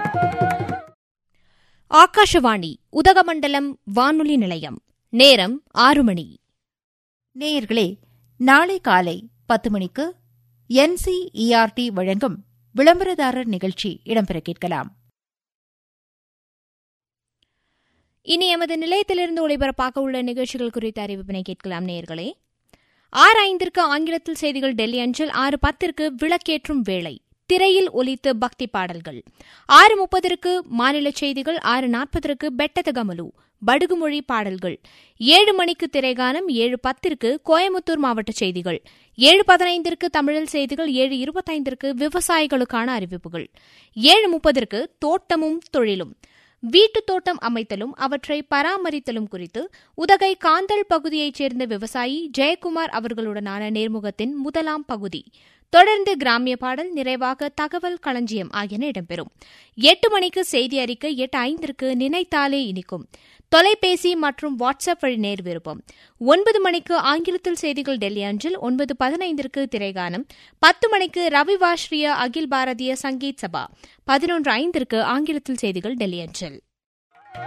ஆகாஷவாணி உதகமண்டலம் வானொலி நிலையம் நேரம் ஆறு மணி நேயர்களே நாளை காலை பத்து மணிக்கு என்சிஇஆர்டி வழங்கும் விளம்பரதாரர் நிகழ்ச்சி இடம்பெற கேட்கலாம் இனி எமது நிலையத்திலிருந்து ஒளிபரப்பாக உள்ள நிகழ்ச்சிகள் குறித்த அறிவிப்பினை கேட்கலாம் நேயர்களே ஆறு ஐந்திற்கு ஆங்கிலத்தில் செய்திகள் டெல்லி அஞ்சல் ஆறு பத்திற்கு விளக்கேற்றும் வேளை திரையில் ஒலித்து பக்தி பாடல்கள் ஆறு முப்பதற்கு மாநில செய்திகள் ஆறு நாற்பதற்கு பெட்டத கமலு படுகுமொழி பாடல்கள் ஏழு மணிக்கு திரைகானம் ஏழு பத்திற்கு கோயமுத்தூர் மாவட்ட செய்திகள் ஏழு பதினைந்திற்கு தமிழில் செய்திகள் ஏழு இருபத்தைந்திற்கு விவசாயிகளுக்கான அறிவிப்புகள் ஏழு முப்பதற்கு தோட்டமும் தொழிலும் வீட்டுத் தோட்டம் அமைத்தலும் அவற்றை பராமரித்தலும் குறித்து உதகை காந்தல் பகுதியைச் சேர்ந்த விவசாயி ஜெயக்குமார் அவர்களுடனான நேர்முகத்தின் முதலாம் பகுதி தொடர்ந்து கிராமிய பாடல் நிறைவாக தகவல் களஞ்சியம் ஆகியன இடம்பெறும் எட்டு மணிக்கு செய்தி அறிக்கை எட்டு ஐந்திற்கு நினைத்தாலே இனிக்கும் தொலைபேசி மற்றும் வாட்ஸ்அப் வழி நேர் விருப்பம் ஒன்பது மணிக்கு ஆங்கிலத்தில் செய்திகள் டெல்லி அஞ்சில் ஒன்பது பதினைந்திற்கு திரைகானம் பத்து மணிக்கு ரவிவாஸ்ரீய அகில் பாரதிய சங்கீத் சபா பதினொன்று ஐந்திற்கு ஆங்கிலத்தில் செய்திகள் டெல்லி அஞ்சல்